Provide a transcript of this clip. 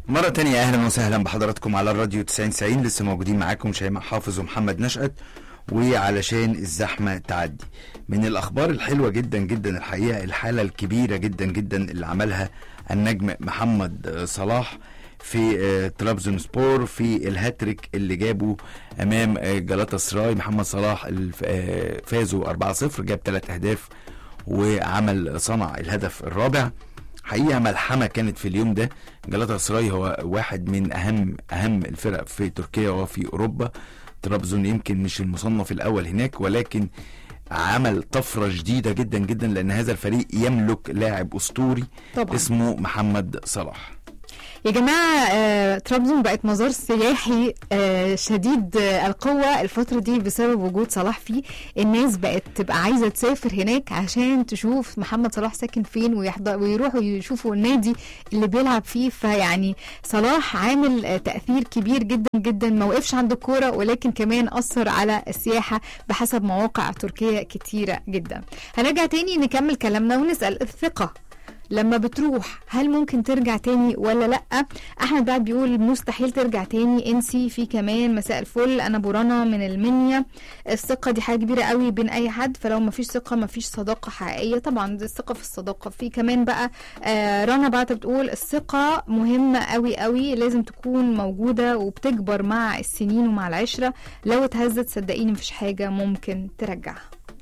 مرة تانية أهلا وسهلا بحضراتكم على الراديو 90 90 لسه موجودين معاكم شيماء حافظ ومحمد نشأت وعلشان الزحمة تعدي من الأخبار الحلوة جدا جدا الحقيقة الحالة الكبيرة جدا جدا اللي عملها النجم محمد صلاح في آه، ترابزون سبور في الهاتريك اللي جابه امام آه، جلاتا سراي محمد صلاح الف- آه، فازوا 4-0 جاب ثلاث اهداف وعمل صنع الهدف الرابع حقيقه ملحمه كانت في اليوم ده جلاتا سراي هو واحد من اهم اهم الفرق في تركيا وفي اوروبا طرابزون يمكن مش المصنف الاول هناك ولكن عمل طفره جديده جدا جدا لان هذا الفريق يملك لاعب اسطوري طبعا اسمه محمد صلاح يا جماعة آه، طرابزون بقت مزار سياحي آه، شديد آه، القوة الفترة دي بسبب وجود صلاح فيه الناس بقت تبقى عايزة تسافر هناك عشان تشوف محمد صلاح ساكن فين ويحضر ويروحوا يشوفوا النادي اللي بيلعب فيه فيعني صلاح عامل آه، تأثير كبير جدا جدا ما وقفش عند الكورة ولكن كمان أثر على السياحة بحسب مواقع تركية كتيرة جدا هنرجع تاني نكمل كلامنا ونسأل الثقة لما بتروح هل ممكن ترجع تاني ولا لا احمد بعد بيقول مستحيل ترجع تاني انسي في كمان مساء الفل انا بورانا من المنيا الثقه دي حاجه كبيره قوي بين اي حد فلو ما فيش ثقه ما فيش صداقه حقيقيه طبعا دي الثقه في الصداقه في كمان بقى آه رنا بعد بتقول الثقه مهمه قوي قوي لازم تكون موجوده وبتكبر مع السنين ومع العشره لو اتهزت صدقيني مفيش حاجه ممكن ترجعها